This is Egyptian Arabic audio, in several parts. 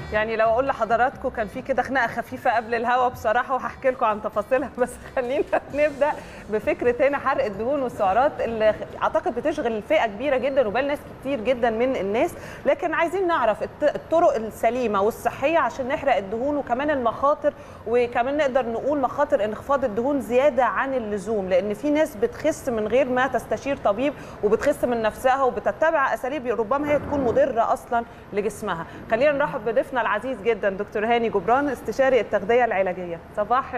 يعني لو اقول لحضراتكم كان في كده خناقه خفيفه قبل الهوا بصراحه وهحكي لكم عن تفاصيلها بس خلينا نبدا بفكره هنا حرق الدهون والسعرات اللي اعتقد بتشغل فئه كبيره جدا وبال ناس كتير جدا من الناس لكن عايزين نعرف الط- الطرق السليمه والصحيه عشان نحرق الدهون وكمان المخاطر وكمان نقدر نقول مخاطر انخفاض الدهون زياده عن اللزوم لان في ناس بتخس من غير ما تستشير طبيب وبتخس من نفسها وبتتبع اساليب ربما هي تكون مضره اصلا لجسمها خلينا نرحب بضيفنا العزيز جدا دكتور هاني جبران استشاري التغذيه العلاجيه صباح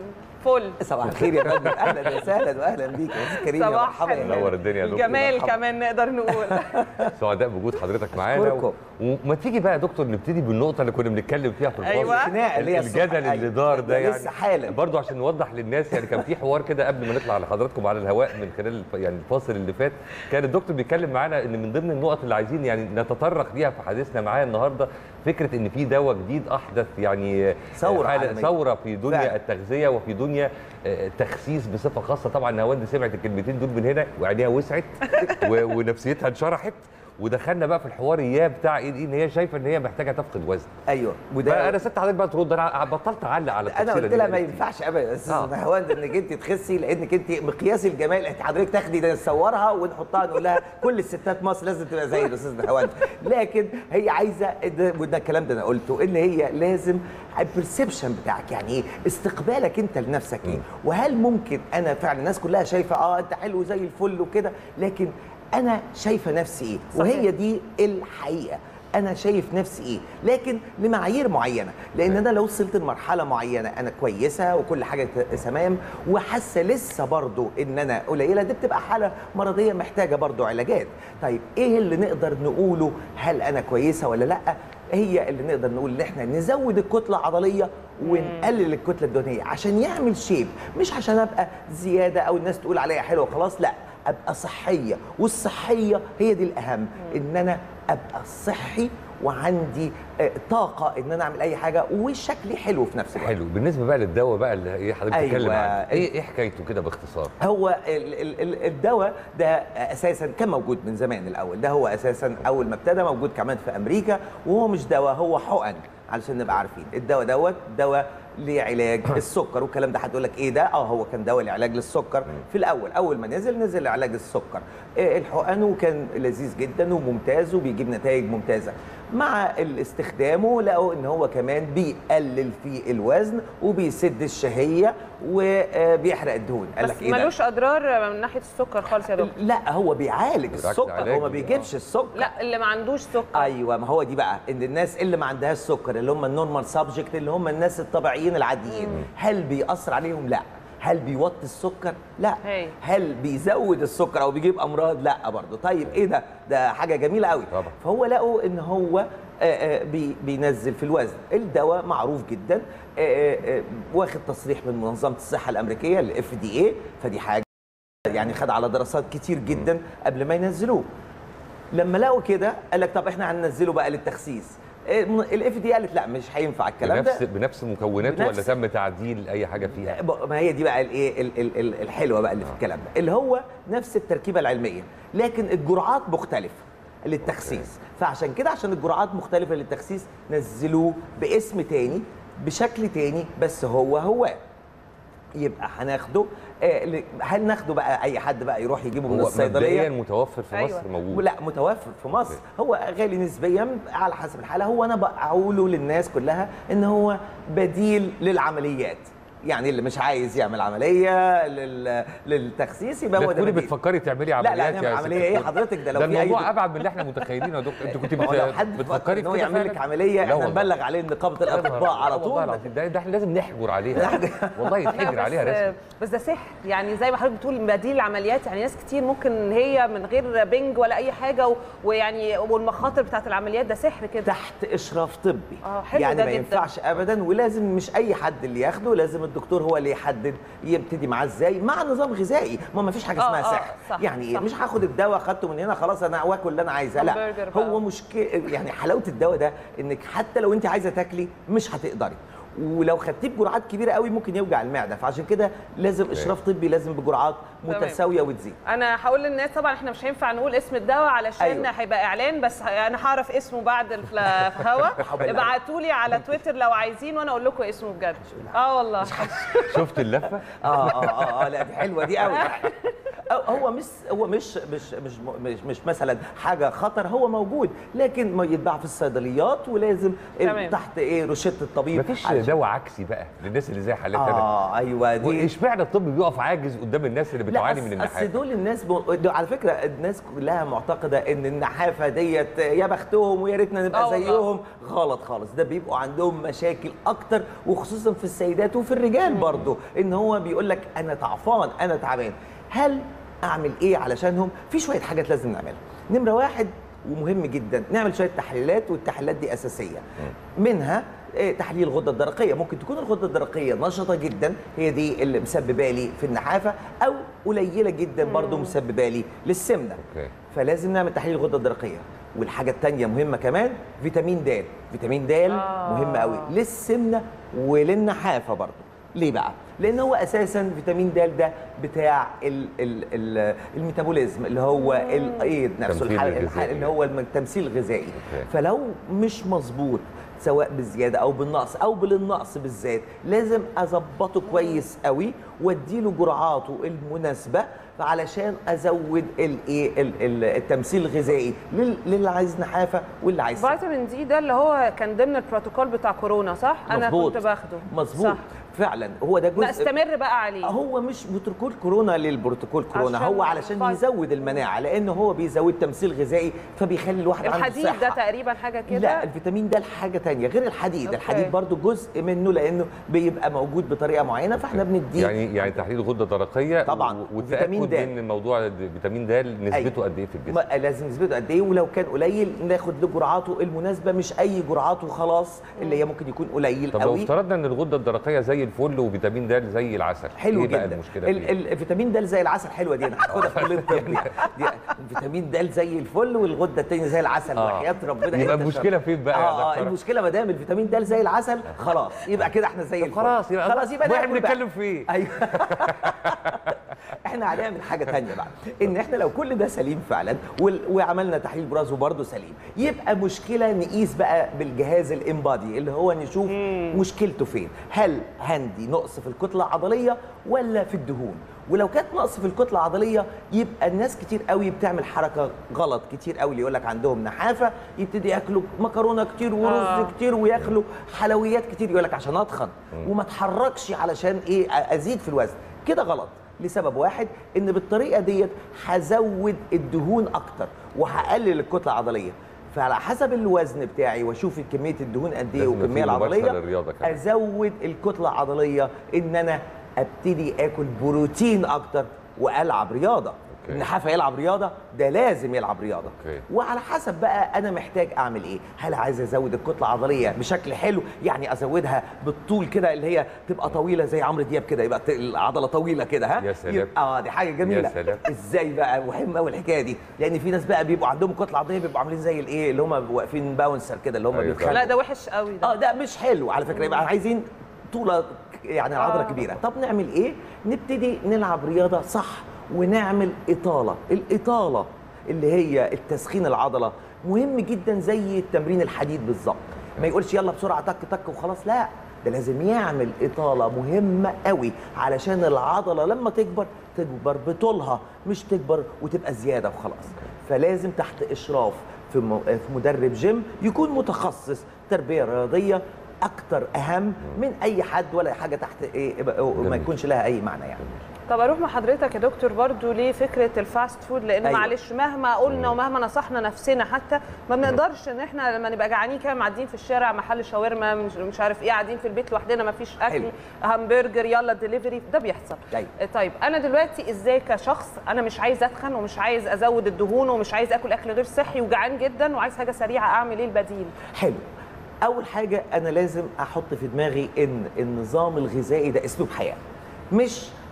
الفل صباح الخير يا فندم اهلا وسهلا واهلا بيك يا استاذ كريم يا صباح مرحبا يا ال- فندم. نور الدنيا يا دكتور. الجمال مرحبا. كمان نقدر نقول سعداء بوجود حضرتك معانا أشكركم. و... وما تيجي بقى يا دكتور نبتدي بالنقطه اللي كنا بنتكلم فيها في الفاصل أيوة. الخناقة اللي هي الصبح. الجدل اللي أيوة. دار ده يعني لسه حالا. برضو عشان نوضح للناس يعني كان في حوار كده قبل ما نطلع لحضراتكم على الهواء من خلال الف... يعني الفاصل اللي فات كان الدكتور بيتكلم معانا ان من ضمن النقط اللي عايزين يعني نتطرق ليها في حديثنا معاه النهارده فكره ان في دواء جديد احدث يعني ثورة حالة- عالمية. ثوره في دنيا فعلا. التغذيه وفي دنيا آه، التخسيس بصفه خاصه طبعا نهاوند سمعت الكلمتين دول من هنا وعينيها وسعت و- ونفسيتها انشرحت ودخلنا بقى في الحوار اياه بتاع ايه ان هي شايفه ان هي محتاجه تفقد وزن ايوه فانا وده سبت حضرتك بقى ترد انا بطلت اعلق على انا التفصيله قلت دي لها ما ينفعش ابدا يا استاذ آه. نهاوند انك انت تخسي لانك انت مقياس الجمال انت حضرتك تاخدي ده نصورها ونحطها نقول لها كل الستات مصر لازم تبقى زي الاستاذ نهاوند لكن هي عايزه ده- وده الكلام ده انا قلته ان هي لازم البرسبشن بتاعك يعني ايه استقبالك انت لنفسك ايه وهل ممكن انا فعلا الناس كلها شايفه اه انت حلو زي الفل وكده لكن انا شايفه نفسي ايه صحيح. وهي دي الحقيقه انا شايف نفسي ايه لكن لمعايير معينه لان انا لو وصلت لمرحله معينه انا كويسه وكل حاجه ت- تمام وحاسه لسه برضو ان انا قليله دي بتبقى حاله مرضيه محتاجه برضو علاجات طيب ايه اللي نقدر نقوله هل انا كويسه ولا لا هي اللي نقدر نقول ان احنا نزود الكتله العضليه ونقلل الكتله الدهنيه عشان يعمل شيب مش عشان ابقى زياده او الناس تقول عليا حلوه خلاص لا ابقى صحيه والصحيه هي دي الاهم ان انا ابقى صحي وعندي آه، طاقه ان انا اعمل اي حاجه وشكلي حلو في نفس الوقت حلو بالنسبه بقى للدواء بقى اللي هي حضرتك أيوة. بتتكلم عنه ايه ايه حكايته كده باختصار هو ال- ال- ال- الدواء ده اساسا كان موجود من زمان الاول ده هو اساسا اول ما ابتدى موجود كمان في امريكا وهو مش دواء هو حقن علشان نبقى عارفين الدواء دوت دواء لعلاج السكر والكلام ده هتقول لك ايه ده اه هو كان دواء لعلاج للسكر في الاول اول ما نزل نزل لعلاج السكر آه، الحقن وكان لذيذ جدا وممتاز وبيجيب نتائج ممتازه مع الاستخدامه لقوا ان هو كمان بيقلل في الوزن وبيسد الشهيه وبيحرق الدهون قال بس لك ايه ده؟ ملوش اضرار من ناحيه السكر خالص يا دكتور لا هو بيعالج بالعكس السكر علاج هو ما بيجيبش السكر لا اللي ما عندوش سكر ايوه ما هو دي بقى ان الناس اللي ما عندهاش سكر اللي هم النورمال سبجكت اللي هم الناس الطبيعيين العاديين هل بيأثر عليهم لا هل بيوطي السكر لا هي. هل بيزود السكر او بيجيب امراض لا برضه طيب ايه ده ده حاجه جميله قوي طبعا. فهو لقوا ان هو آه، آه، بي- بينزل في الوزن الدواء معروف جدا آه، آه، آه، واخد تصريح من منظمه الصحه الامريكيه الاف دي اي فدي حاجه يعني خد على دراسات كتير جدا قبل ما ينزلوه لما لقوا كده قال لك طب احنا هننزله بقى للتخسيس الاف دي قالت لا مش هينفع الكلام بنفس ده بنفس مكوناته ولا بنفس- تم تعديل اي حاجه فيها ب- ما هي دي بقى الايه ال- ال- ال- الحلوه بقى اللي في الكلام ده اللي هو نفس التركيبه العلميه لكن الجرعات مختلفه للتخسيس فعشان كده عشان الجرعات مختلفه للتخسيس نزلوه باسم تاني بشكل تاني بس هو هو يبقى هناخده آه، ل- هل ناخده بقى اي حد بقى يروح يجيبه من هو الصيدليه مبدئيا متوفر في أيوة. مصر موجود لا متوفر في مصر هو غالي نسبيا على حسب الحاله هو انا بقوله للناس كلها ان هو بديل للعمليات يعني اللي مش عايز يعمل عمليه لل... للتخسيس يبقى لا هو ده تكوني بديل. بتفكري تعملي لا عمليات لا نعمل يا ست عمليه ايه الكل. حضرتك ده لو ده في اي الموضوع ابعد من اللي احنا متخيلينه يا دكتور انت كنت ما هو لو حد بت- بتفكر بتفكري ان هو كده يعمل لك فعلاً؟ عمليه لا احنا والله. نبلغ عليه نقابه الاطباء على والله طول العظيم ده, ده احنا لازم نحجر عليها والله لا، يتحجر بس عليها رسمي بس ده سحر يعني زي ما حضرتك بتقول بديل العمليات يعني ناس كتير ممكن إن هي من غير بنج ولا اي حاجه و- ويعني والمخاطر بتاعت العمليات ده سحر كده تحت اشراف طبي آه، حلو يعني ده ما جداً. ينفعش ابدا ولازم مش اي حد اللي ياخده لازم الدكتور هو اللي يحدد يبتدي معاه ازاي مع نظام غذائي ما ما فيش حاجه آه، اسمها آه، سحر صح، يعني إيه؟ صح. مش هاخد الدواء خدته من هنا خلاص انا واكل اللي انا عايزاه لا همبرجر بقى. هو مشكله يعني حلاوه الدواء ده انك حتى لو انت عايزه تاكلي مش هتقدري ولو خدتيه بجرعات كبيره قوي ممكن يوجع المعده فعشان كده لازم اشراف طبي لازم بجرعات تمام. متساويه وتزيد انا هقول للناس طبعا احنا مش هينفع نقول اسم الدواء علشان أيوة. هيبقى اعلان بس انا هعرف اسمه بعد الهوا هبلغك. ابعتوا لي على تويتر لو عايزين وانا اقول لكم اسمه بجد اه والله شفت اللفه اه اه اه, آه لا دي حلوه دي قوي هو مش هو مش مش مش مش, مش مثلا حاجه خطر هو موجود لكن ما يتباع في الصيدليات ولازم تمام. تحت ايه روشته الطبيب مفيش علشان- دواء عكسي بقى للناس اللي زي حالتنا اه ايوه دي اشمعنى الطب بيقف عاجز قدام الناس اللي بتعاني لا من أص- اصل النحافه دول الناس ب... دول على فكره الناس كلها معتقده ان النحافه ديت يا بختهم ويا ريتنا آه نبقى والله. زيهم غلط خالص ده بيبقوا عندهم مشاكل اكتر وخصوصا في السيدات وفي الرجال برضو ان هو بيقول لك انا تعفان انا تعبان هل اعمل ايه علشانهم في شويه حاجات لازم نعملها نمره واحد ومهم جدا نعمل شويه تحليلات والتحليلات دي اساسيه منها إيه، تحليل الغده الدرقيه ممكن تكون الغده الدرقيه نشطه جدا هي دي اللي مسببه لي في النحافه او قليله جدا برضو مسببه لي للسمنه اوكي فلازم نعمل تحليل الغده الدرقيه والحاجه الثانيه مهمه كمان فيتامين د فيتامين د آه. مهم قوي للسمنه وللنحافه برضو ليه بقى لان هو اساسا فيتامين د ده بتاع ال ال ال الميتابوليزم اللي هو الايد نفسه التمثيل الحل الغذائي. الحل اللي هو الم- التمثيل الغذائي أوكي. فلو مش مظبوط سواء بالزياده او بالنقص او بالنقص بالذات لازم اظبطه كويس قوي واديله جرعاته المناسبه علشان ازود الايه ال- ال- التمثيل الغذائي لل- للي عايز نحافه واللي عايز سمنة. فيتامين دي ده اللي هو كان ضمن البروتوكول بتاع كورونا صح انا مظبوط. كنت باخده مظبوط صح. فعلا هو ده جزء لا استمر بقى عليه هو مش بروتوكول كورونا للبروتوكول كورونا عشان هو علشان فايت- يزود المناعه لانه هو بيزود تمثيل غذائي فبيخلي الواحد عنده الحديد صحه ده تقريبا حاجه كده لا الفيتامين ده حاجه تانية غير الحديد أوكي. الحديد برضو جزء منه لانه بيبقى موجود بطريقه معينه فاحنا بنديه يعني يعني تحليل غده درقيه طبعاً. و- وفيتامين والتاكد د. من موضوع د- فيتامين د نسبته أيوة. قد ايه في الجسم ما- لازم نسبته قد ايه ولو كان قليل ناخد له جرعاته المناسبه مش اي جرعات وخلاص اللي هي ممكن يكون قليل طب لو قوي افترضنا ان الغده الدرقيه زي الفل وفيتامين د زي العسل حلو ايه بقى جدا المشكله ال- فيه؟ ال- الفيتامين د زي العسل حلوه دي انا هاخدها في كليه الطب دي دي الفيتامين د زي الفل والغده الثانيه زي العسل آه. وحياه ربنا يبقى أنت المشكلة شاطر. فين بقى يا اه اه دكتورة؟ المشكله ما دام الفيتامين د زي العسل خلاص يبقى كده احنا زي طب الفل خلاص يبقى خلاص يبقى واحنا ناكل بقى. بنتكلم في ايه؟ ايوه احنا هنعمل حاجه تانية بقى ان احنا لو كل ده سليم فعلا وال- وعملنا تحليل براز وبرده سليم يبقى مشكله نقيس بقى بالجهاز الامبادي اللي هو نشوف مشكلته فين هل عندي نقص في الكتله العضليه ولا في الدهون ولو كانت نقص في الكتله العضليه يبقى الناس كتير قوي بتعمل حركه غلط كتير قوي اللي يقول لك عندهم نحافه يبتدي ياكلوا مكرونه كتير ورز آه. كتير وياكلوا حلويات كتير يقول لك عشان اتخن وما اتحركش علشان ايه أ- ازيد في الوزن كده غلط لسبب واحد ان بالطريقه ديت هزود الدهون اكتر وهقلل الكتله العضليه فعلى حسب الوزن بتاعي واشوف كميه الدهون قد ايه لازم يبقى والكميه في ممارسة العضليه للرياضة كمان. ازود الكتله العضليه ان انا ابتدي اكل بروتين اكتر والعب رياضه أوكي. النحافه يلعب رياضه ده لازم يلعب رياضه أوكي. وعلى حسب بقى انا محتاج اعمل ايه هل عايز ازود الكتله العضليه بشكل حلو يعني ازودها بالطول كده اللي هي تبقى طويله زي عمرو دياب كده يبقى ت- العضله طويله كده ها يا سلام. يبقى اه دي حاجه جميله يا سلام. ازاي بقى مهم قوي الحكايه دي لان في ناس بقى بيبقوا عندهم كتله عضليه بيبقوا عاملين زي الايه اللي هم واقفين باونسر كده اللي هم أيوة. بيتخانقوا لا ده وحش قوي ده اه ده مش حلو على فكره يبقى عايزين طولة يعني العضله آه. كبيره طب نعمل ايه نبتدي نلعب رياضه صح ونعمل اطاله الاطاله اللي هي التسخين العضله مهم جدا زي التمرين الحديد بالظبط ما يقولش يلا بسرعه تك تك وخلاص لا ده لازم يعمل اطاله مهمه قوي علشان العضله لما تكبر تكبر بطولها مش تكبر وتبقى زياده وخلاص فلازم تحت اشراف في م- في مدرب جيم يكون متخصص تربيه رياضيه اكتر اهم من اي حد ولا حاجه تحت ايه ما جميل. يكونش لها اي معنى يعني طب اروح مع حضرتك يا دكتور برضو لفكره الفاست فود لان أيوة. أيوة. معلش مهما قلنا ومهما نصحنا نفسنا حتى ما بنقدرش ان احنا لما نبقى جعانين كده معديين في الشارع محل شاورما مش, مش عارف ايه قاعدين في البيت لوحدنا ما فيش اكل حلو. همبرجر يلا دليفري ده بيحصل أيوة. طيب انا دلوقتي ازاي كشخص انا مش عايز اتخن ومش عايز ازود الدهون ومش عايز اكل اكل غير صحي وجعان جدا وعايز حاجه سريعه اعمل ايه البديل حلو اول حاجه انا لازم احط في دماغي ان النظام الغذائي ده اسلوب حياه مش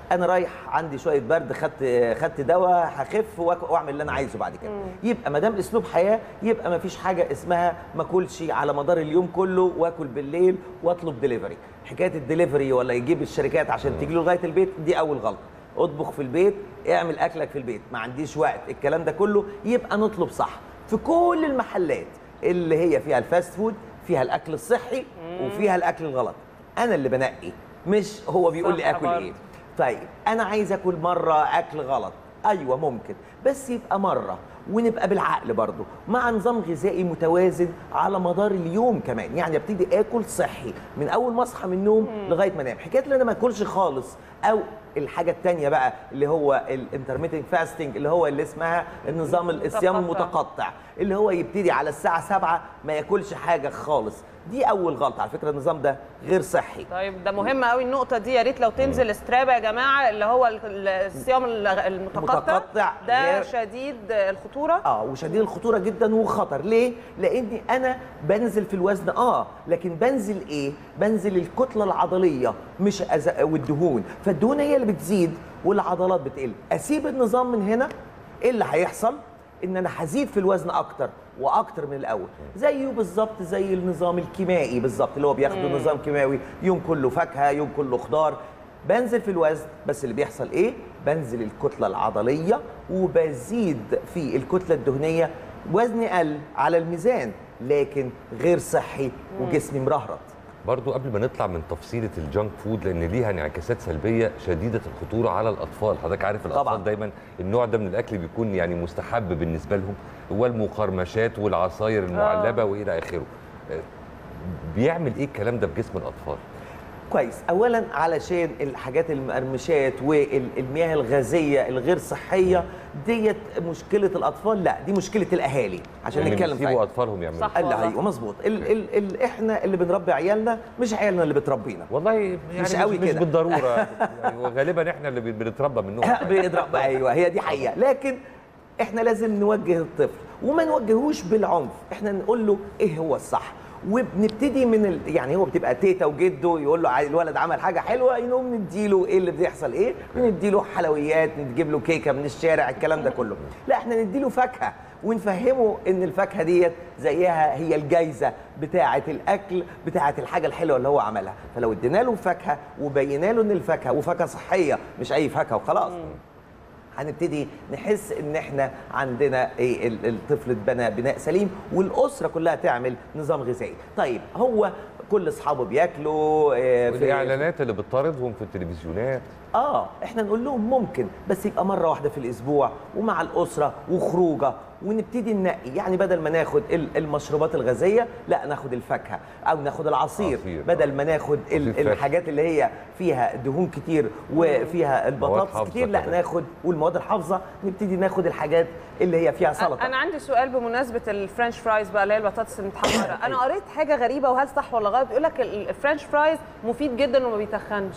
انا رايح عندي شويه برد خدت خدت دواء هخف وأك- واعمل اللي انا عايزه بعد كده يبقى ما دام اسلوب حياه يبقى ما فيش حاجه اسمها ما اكلش على مدار اليوم كله واكل بالليل واطلب دليفري حكايه الدليفري ولا يجيب الشركات عشان تيجي له لغايه البيت دي اول غلطه اطبخ في البيت اعمل اكلك في البيت ما عنديش وقت الكلام ده كله يبقى نطلب صح في كل المحلات اللي هي فيها الفاست فود فيها الاكل الصحي وفيها الاكل الغلط انا اللي بنقي مش هو بيقول لي صح اكل برضه. ايه طيب انا عايز اكل مره اكل غلط ايوه ممكن بس يبقى مره ونبقى بالعقل برضه مع نظام غذائي متوازن على مدار اليوم كمان يعني ابتدي اكل صحي من اول ما اصحى من النوم لغايه ما انام حكايه ان انا ما اكلش خالص او الحاجه الثانيه بقى اللي هو الانترميتنج فاستنج اللي هو اللي اسمها النظام الصيام متقطع. المتقطع اللي هو يبتدي على الساعه 7 ما ياكلش حاجه خالص دي اول غلطه على فكره النظام ده غير صحي طيب ده مهم قوي النقطة دي يا ريت لو تنزل استرابا يا جماعة اللي هو ال- الصيام الغ- المتقطع متقطع ده غير- شديد الخطورة اه وشديد الخطوره جدا وخطر ليه لاني انا بنزل في الوزن اه لكن بنزل ايه بنزل الكتله العضليه مش أز... والدهون فالدهون هي اللي بتزيد والعضلات بتقل اسيب النظام من هنا ايه اللي هيحصل ان انا هزيد في الوزن اكتر واكتر من الاول زيه بالظبط زي النظام الكيميائي بالظبط اللي هو بياخده نظام كيماوي يوم كله فاكهه يوم كله خضار بنزل في الوزن بس اللي بيحصل ايه بنزل الكتله العضليه وبزيد في الكتله الدهنيه وزني قل على الميزان لكن غير صحي وجسمي مرهرط برضو قبل ما نطلع من تفصيله الجانك فود لان ليها انعكاسات سلبيه شديده الخطوره على الاطفال حضرتك عارف الاطفال طبعاً. دايما النوع ده من الاكل بيكون يعني مستحب بالنسبه لهم والمقرمشات والعصاير المعلبه والى اخره آه، بيعمل ايه الكلام ده في جسم الاطفال كويس اولا علشان الحاجات المقرمشات والمياه الغازيه الغير صحيه ديت مشكله الاطفال لا دي مشكله الاهالي عشان اللي نتكلم بيسيبوا فيها اطفالهم يعملوا صح. كده. اللي والله. ايوه مظبوط ال ال ال احنا اللي بنربي عيالنا مش عيالنا اللي بتربينا والله يعني مش قوي مش كده. بالضروره يعني وغالبا احنا اللي بنتربى منهم بيضرب ايوه هي دي حقيقه لكن احنا لازم نوجه الطفل وما نوجهوش بالعنف احنا نقول له ايه هو الصح وبنبتدي من ال... يعني هو بتبقى تيتا وجده يقول له عاي- الولد عمل حاجه حلوه ينقوم نديله ايه اللي بيحصل ايه نديله حلويات نجيب له كيكه من الشارع الكلام ده كله لا احنا نديله فاكهه ونفهمه ان الفاكهه ديت زيها هي الجايزه بتاعه الاكل بتاعه الحاجه الحلوه اللي هو عملها فلو ادينا له فاكهه وبينا له ان الفاكهه وفاكهه صحيه مش اي فاكهه وخلاص هنبتدي نحس ان احنا عندنا ايه ال- الطفل اتبنى بناء سليم والاسره كلها تعمل نظام غذائي طيب هو كل اصحابه بياكلوا آه، في- والاعلانات اللي بتطاردهم في التلفزيونات اه احنا نقول لهم ممكن بس يبقى مره واحده في الاسبوع ومع الاسره وخروجه ونبتدي ننقي يعني بدل ما ناخد ال- المشروبات الغازيه لا ناخد الفاكهه او ناخد العصير عصير، بدل آه. ما ناخد ال- عصير فاكهة. الحاجات اللي هي فيها دهون كتير وفيها البطاطس حافظة كتير لا كمان. ناخد والمواد الحافظه نبتدي ناخد الحاجات اللي هي فيها سلطه انا عندي سؤال بمناسبه الفرنش فرايز بقى اللي هي البطاطس المتحمره انا قريت حاجه غريبه وهل صح ولا غلط بيقول لك ال- الفرنش فرايز مفيد جدا وما بيتخنش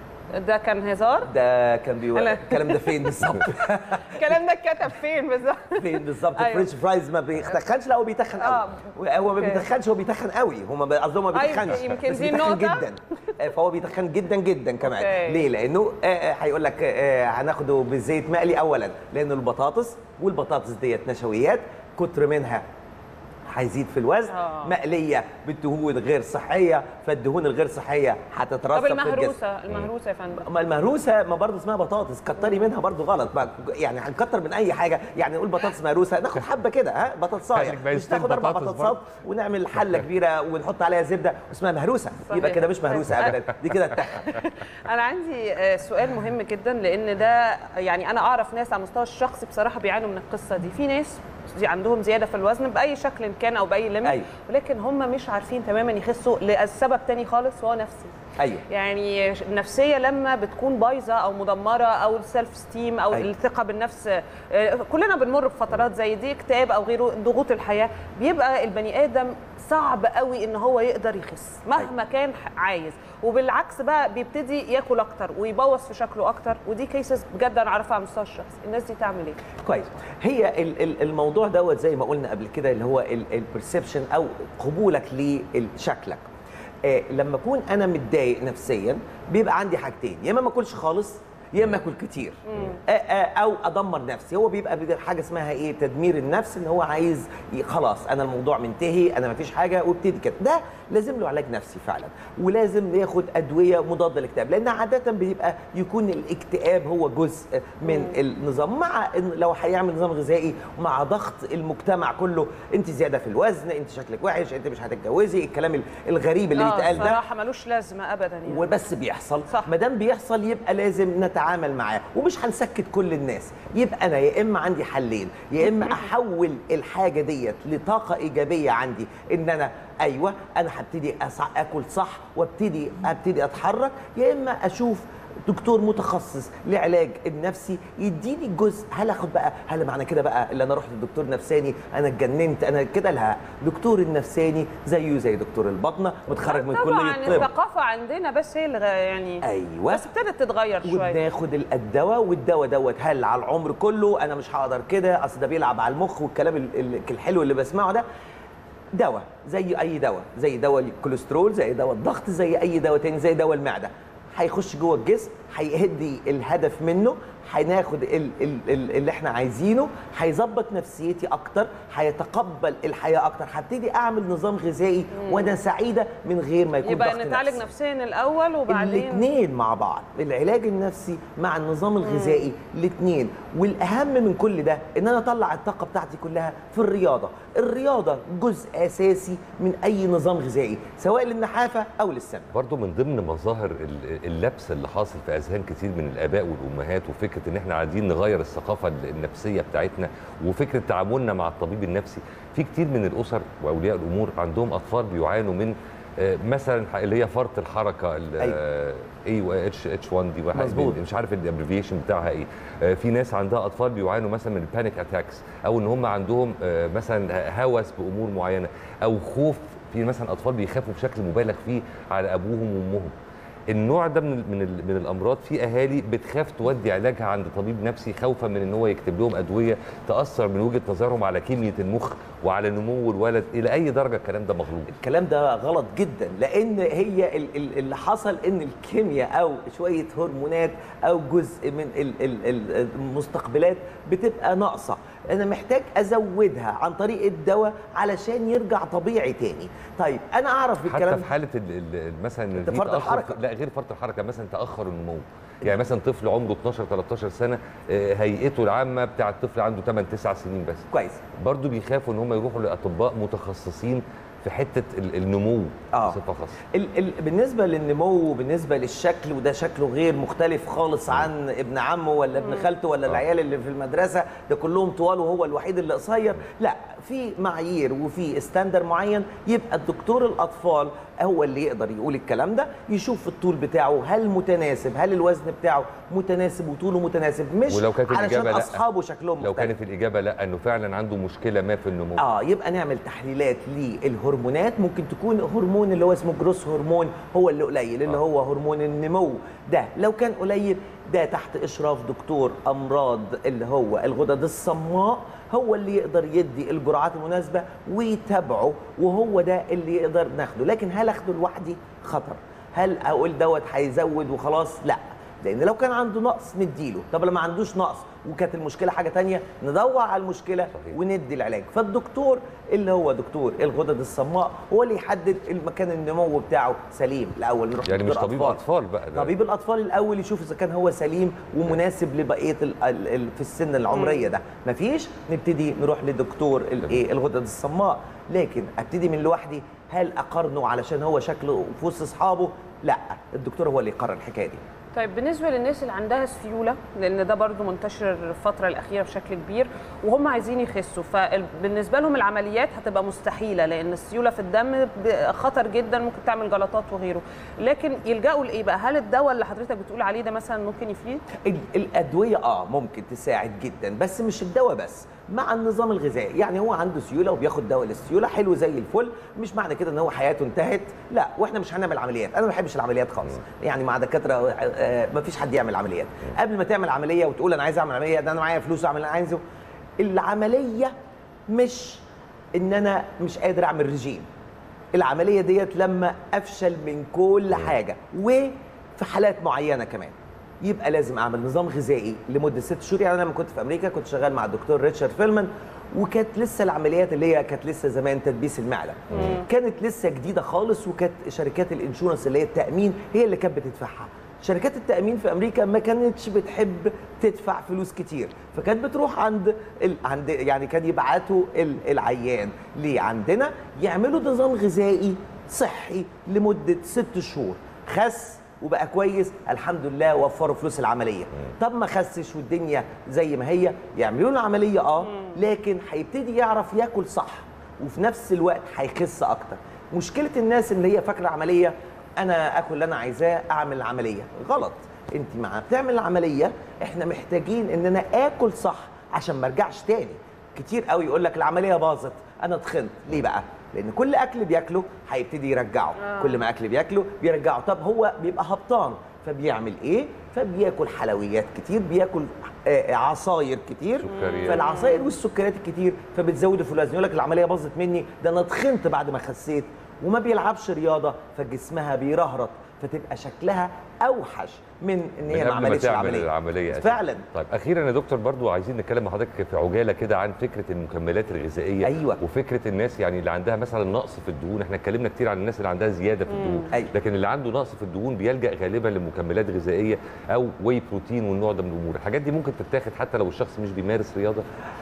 ده كان هزار ده كان بيقول أنا- الكلام ده فين بالظبط الكلام ده اتكتب فين بالظبط فين بالظبط أيوة. الفرنش فرايز ما بيتخنش لا هو بيتخن قوي آه. هو ما أوكي. بيتخنش هو بيتخن قوي هو ما- قصدهم ما أيوة، بيتخنش يمكن بس دي بيتخن النقطة. جدا آه، فهو بيتخن جدا جدا كمان أوكي. ليه لانه آه، آه، هيقول لك آه، هناخده بزيت مقلي اولا لان البطاطس والبطاطس ديت نشويات كتر منها هيزيد في الوزن آه. مقليه بالدهون غير صحيه فالدهون الغير صحيه هتترسب طب في الجسم المهروسه المهروسه يا فندم ما المهروسه ما برضه اسمها بطاطس كتري منها برضه غلط ما يعني هنكتر من اي حاجه يعني نقول بطاطس مهروسه ناخد حبه كده ها بطاطسايه يعني ما مش يستاهل ناخد اربع بطاطس بطاطسات برضه. ونعمل حله كبيره ونحط عليها زبده واسمها مهروسه صحيح. يبقى كده مش مهروسه ابدا دي كده التخن انا عندي آه، سؤال مهم جدا لان ده يعني انا اعرف ناس على المستوى الشخصي بصراحه بيعانوا من القصه دي في ناس دي عندهم زياده في الوزن باي شكل كان او باي ليميت أيوة. ولكن هم مش عارفين تماما يخسوا لسبب تاني خالص وهو نفسي ايوه يعني النفسيه لما بتكون بايظه او مدمره او السيلف ستيم او أيوة. الثقه بالنفس آه، كلنا بنمر بفترات زي دي اكتئاب او غيره ضغوط الحياه بيبقى البني ادم صعب قوي ان هو يقدر يخس مهما كان ح- عايز وبالعكس بقى بيبتدي ياكل اكتر ويبوظ في شكله اكتر ودي كيسز بجد انا عارفها على المستوى الشخصي الناس دي تعمل ايه كويس هي ال- ال- الموضوع دوت زي ما قلنا قبل كده اللي هو البرسبشن او قبولك لشكلك آه لما اكون انا متضايق نفسيا بيبقى عندي حاجتين يا اما ما اكلش خالص يا اما اكل كتير آه، آه، او ادمر نفسي هو بيبقى بدا- حاجه اسمها ايه تدمير النفس ان هو عايز ي- خلاص انا الموضوع منتهي انا مفيش حاجه وابتدي كده ده لازم له علاج نفسي فعلا ولازم ياخد ادويه مضاده للاكتئاب لان عاده بيبقى يكون الاكتئاب هو جزء من النظام مع إن لو هيعمل نظام غذائي مع ضغط المجتمع كله انت زياده في الوزن انت شكلك وحش انت مش هتتجوزي الكلام ال- الغريب اللي آه، بيتقال ده صراحه ملوش لازمه ابدا يعني وبس بيحصل صح. ما دام بيحصل يبقى لازم نتعامل معاه ومش هنسكت كل الناس يبقى انا يا اما عندي حلين يا اما احول الحاجه ديت لطاقه ايجابيه عندي ان انا ايوه انا هبتدي أصع- اكل صح وابتدي ابتدي اتحرك يا اما اشوف دكتور متخصص لعلاج النفسي يديني جزء هل اخد بقى هل معنى كده بقى اللي انا رحت لدكتور نفساني انا اتجننت انا كده لا دكتور النفساني زيه زي دكتور البطنه متخرج من طبعا كليه الطب الثقافه عندنا بس هي اللي غ- يعني ايوه بس ابتدت تتغير شويه وبناخد ال- الدواء والدواء دوت هل على العمر كله انا مش هقدر كده اصل ده بيلعب على المخ والكلام ال- ال- الحلو اللي بسمعه ده دواء زي اي دواء زي دواء الكوليسترول زي دواء الضغط زي اي دواء تاني زي دواء المعده هيخش جوه الجسم هيهدي الهدف منه هناخد ال- ال- ال- اللي احنا عايزينه هيظبط نفسيتي اكتر هيتقبل الحياه اكتر هبتدي اعمل نظام غذائي وانا سعيده من غير ما يكون يبقى ضغط نتعالج نفسي. نفسيا الاول وبعدين الاثنين مع بعض العلاج النفسي مع النظام الغذائي الاثنين والاهم من كل ده ان انا اطلع الطاقه بتاعتي كلها في الرياضه الرياضه جزء اساسي من اي نظام غذائي سواء للنحافه او للسمنه برضو من ضمن مظاهر ال- اللبس اللي حاصل في اذهان كتير من الاباء والامهات وفكره ان احنا عايزين نغير الثقافه النفسيه بتاعتنا وفكره تعاملنا مع الطبيب النفسي في كتير من الاسر واولياء الامور عندهم اطفال بيعانوا من آه، مثلا اللي هي فرط الحركه اي و اتش اتش 1 دي واحد مظبوط. مش عارف الابريفيشن بتاعها ايه آه، في ناس عندها اطفال بيعانوا مثلا من البانيك اتاكس او ان هم عندهم آه، مثلا هوس بامور معينه او خوف في مثلا اطفال بيخافوا بشكل مبالغ فيه على ابوهم وامهم النوع ده من ال- من ال- من الامراض في اهالي بتخاف تودي علاجها عند طبيب نفسي خوفا من ان هو يكتب لهم ادويه تاثر من وجهه نظرهم على كميه المخ وعلى نمو الولد الى اي درجه الكلام ده مغلوط الكلام ده غلط جدا لان هي ال- ال- اللي حصل ان الكيمياء او شويه هرمونات او جزء من ال- ال- ال- المستقبلات بتبقى ناقصه انا محتاج ازودها عن طريق الدواء علشان يرجع طبيعي تاني طيب انا اعرف حتى بالكلام في حاله ال- ال- مثلا إن أنت في فرط تأخر الحركة. في- لا غير فرط الحركه مثلا تاخر النمو يعني مثلا طفل عمره 12 13 سنه آه، هيئته العامه بتاع الطفل عنده 8 9 سنين بس كويس برضه بيخافوا ان هم يروحوا لاطباء متخصصين في حته ال- النمو آه. بصفه خاصه ال ال بالنسبه للنمو وبالنسبه للشكل وده شكله غير مختلف خالص عن ابن عمه ولا ابن خالته ولا آه. العيال اللي في المدرسه ده كلهم طوال وهو الوحيد اللي قصير لا في معايير وفي ستاندر معين يبقى الدكتور الاطفال هو اللي يقدر يقول الكلام ده يشوف الطول بتاعه هل متناسب هل الوزن بتاعه متناسب وطوله متناسب مش ولو كانت علشان الإجابة لأ. اصحابه شكلهم لو مختلف. كانت الاجابه لا انه فعلا عنده مشكله ما في النمو اه يبقى نعمل تحليلات للهرمونات ممكن تكون هرمون اللي هو اسمه جروس هرمون هو اللي قليل اللي آه. هو هرمون النمو ده لو كان قليل ده تحت اشراف دكتور امراض اللي هو الغدد الصماء هو اللي يقدر يدي الجرعات المناسبه ويتابعه وهو ده اللي يقدر ناخده لكن هل اخده لوحدي خطر هل اقول دوت هيزود وخلاص لا لان لو كان عنده نقص نديله طب لما عندوش نقص وكانت المشكله حاجه تانية ندور على المشكله صحيح. وندي العلاج فالدكتور اللي هو دكتور الغدد الصماء هو اللي يحدد المكان النمو بتاعه سليم الاول نروح يعني مش لدكتور طبيب اطفال بقى ده طبيب الاطفال الاول يشوف اذا كان هو سليم ومناسب لبقيه ال ال ال في السن العمريه ده مفيش نبتدي نروح لدكتور الايه الغدد الصماء لكن ابتدي من لوحدي هل اقارنه علشان هو شكله في وسط اصحابه لا الدكتور هو اللي يقرر الحكايه دي طيب بالنسبه للناس اللي عندها سيوله لان ده برضو منتشر الفتره الاخيره بشكل كبير وهم عايزين يخسوا فبالنسبه لهم العمليات هتبقى مستحيله لان السيوله في الدم ب- خطر جدا ممكن تعمل جلطات وغيره لكن يلجأوا لايه بقى هل الدواء اللي حضرتك بتقول عليه ده مثلا ممكن يفيد ال- الادويه اه ممكن تساعد جدا بس مش الدواء بس مع النظام الغذائي يعني هو عنده سيوله وبياخد دواء للسيوله حلو زي الفل مش معنى كده ان هو حياته انتهت لا واحنا مش هنعمل عمليات انا ما بحبش العمليات خالص يعني مع دكاتره آه ما فيش حد يعمل عمليات قبل ما تعمل عمليه وتقول انا عايز اعمل عمليه ده انا معايا فلوس اعمل اللي انا عايزه العمليه مش ان انا مش قادر اعمل رجيم العمليه ديت لما افشل من كل حاجه وفي حالات معينه كمان يبقى لازم اعمل نظام غذائي لمده ست شهور يعني انا لما كنت في امريكا كنت شغال مع الدكتور ريتشارد فيلمان وكانت لسه العمليات اللي هي كانت لسه زمان تدبيس المعده كانت لسه جديده خالص وكانت شركات الانشورنس اللي هي التامين هي اللي كانت بتدفعها شركات التامين في امريكا ما كانتش بتحب تدفع فلوس كتير فكانت بتروح عند ال... عند يعني كان يبعتوا ال... العيان ليه عندنا يعملوا نظام غذائي صحي لمده ست شهور خس وبقى كويس الحمد لله وفروا فلوس العمليه طب ما خسش والدنيا زي ما هي يعملوا له عمليه اه لكن هيبتدي يعرف ياكل صح وفي نفس الوقت هيخس اكتر مشكله الناس اللي هي فاكره عمليه انا اكل اللي انا عايزاه اعمل العمليه غلط انت مع بتعمل العمليه احنا محتاجين ان انا اكل صح عشان ما ارجعش تاني كتير قوي يقول لك العمليه باظت انا اتخنت ليه بقى لان كل اكل بياكله هيبتدي يرجعه آه. كل ما اكل بياكله بيرجعه طب هو بيبقى هبطان فبيعمل ايه فبياكل حلويات كتير بياكل آه، عصاير كتير سكريات. فالعصاير والسكريات الكتير فبتزود في الوزن يقول لك العمليه باظت مني ده انا اتخنت بعد ما خسيت وما بيلعبش رياضه فجسمها بيرهرط فتبقى شكلها اوحش من ان من هي ما قبل ما عملتش تعمل العمليه العمليه أساساً. فعلا طيب اخيرا يا دكتور برضو عايزين نتكلم مع حضرتك في عجاله كده عن فكره المكملات الغذائيه أيوة. وفكره الناس يعني اللي عندها مثلا نقص في الدهون احنا اتكلمنا كتير عن الناس اللي عندها زياده في الدهون أيوة. لكن اللي عنده نقص في الدهون بيلجا غالبا لمكملات غذائيه او واي بروتين والنوع ده من الامور الحاجات دي ممكن تتاخد حتى لو الشخص مش بيمارس رياضه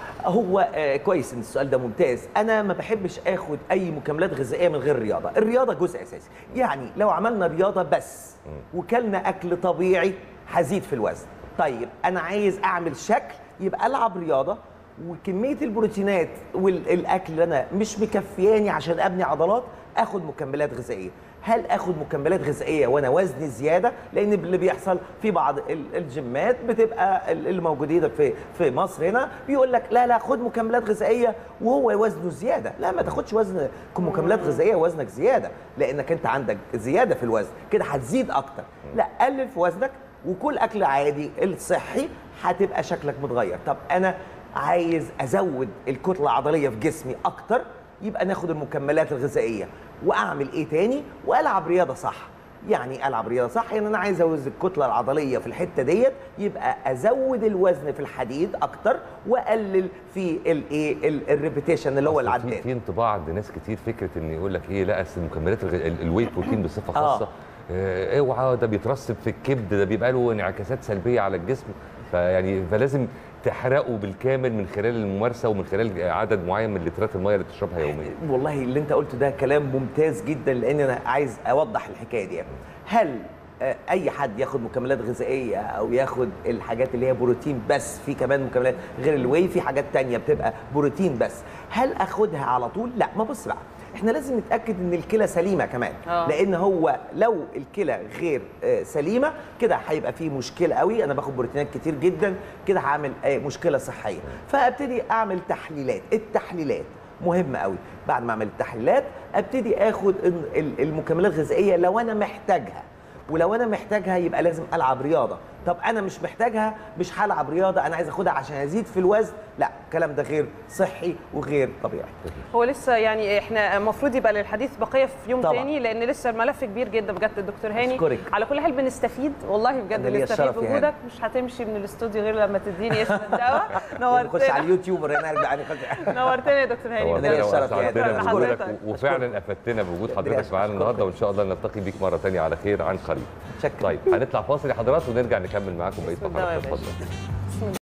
هو آه كويس ان السؤال ده ممتاز انا ما بحبش اخد اي مكملات غذائيه من غير رياضه الرياضه جزء اساسي يعني لو عملنا رياضه بس وكلنا اكل طبيعي هزيد في الوزن طيب انا عايز اعمل شكل يبقى العب رياضه وكميه البروتينات والاكل اللي انا مش مكفياني عشان ابني عضلات اخد مكملات غذائيه هل اخد مكملات غذائيه وانا وزني زياده لان اللي بيحصل في بعض ال- الجيمات بتبقى ال- اللي موجودين في في مصر هنا بيقول لك لا لا خد مكملات غذائيه وهو وزنه زياده لا ما تاخدش وزن مكملات غذائيه وزنك زياده لانك انت عندك زياده في الوزن كده هتزيد اكتر لا قلل في وزنك وكل اكل عادي الصحي هتبقى شكلك متغير طب انا عايز ازود الكتله العضليه في جسمي اكتر يبقى ناخد المكملات الغذائيه واعمل ايه تاني والعب رياضه صح يعني العب رياضه صح يعني انا عايز ازود الكتله العضليه في الحته ديت يبقى ازود الوزن في الحديد اكتر واقلل في الايه ال- الريبيتيشن اللي هو أصل في, العداد في انطباع عند ناس كتير فكره ان يقول لك ايه لا اصل المكملات الغ... ال- الواي بروتين بصفه آه. خاصه آه، اوعى ده بيترسب في الكبد ده بيبقى له انعكاسات سلبيه على الجسم فيعني فلازم تحرقه بالكامل من خلال الممارسه ومن خلال عدد معين من لترات الميه اللي تشربها يوميا والله اللي انت قلته ده كلام ممتاز جدا لان انا عايز اوضح الحكايه دي هل آه، اي حد ياخد مكملات غذائيه او ياخد الحاجات اللي هي بروتين بس في كمان مكملات غير الواي في حاجات تانية بتبقى بروتين بس هل اخدها على طول لا ما بص بقى احنا لازم نتاكد ان الكلى سليمه كمان آه. لان هو لو الكلى غير آه، سليمه كده هيبقى فيه مشكله قوي انا باخد بروتينات كتير جدا كده هعمل آه، مشكله صحيه فابتدي اعمل تحليلات التحليلات مهمه قوي بعد ما اعمل التحليلات ابتدي اخد ال- ال- المكملات الغذائيه لو انا محتاجها ولو انا محتاجها يبقى لازم العب رياضه طب انا مش محتاجها مش هلعب رياضه انا عايز اخدها عشان ازيد في الوزن لا الكلام ده غير صحي وغير طبيعي هو لسه يعني احنا المفروض يبقى للحديث بقيه في يوم طبعاً. تاني لان لسه الملف كبير جدا بجد الدكتور هاني أشكرك. على كل حال بنستفيد والله بجد أنا ليا بنستفيد الشرف يا بوجودك مش هتمشي من الاستوديو غير لما تديني اسم الدواء نخش على نورتنا اليوتيوب ورينا ارجع نخش نورتنا يا دكتور هاني نورتنا بجد. ليا الشرف يا شكراً وأسعدتنا لحضرتك. بوجودك و- وفعلا افدتنا بوجود ليا حضرتك الشرف. معانا النهارده وان شاء الله نلتقي بيك مره ثانيه على خير عن قريب شكراً. طيب هنطلع فاصل يا حضرات ونرجع نكمل معاكم بقيه بسم الله يا فقراتنا باشا. اتفضل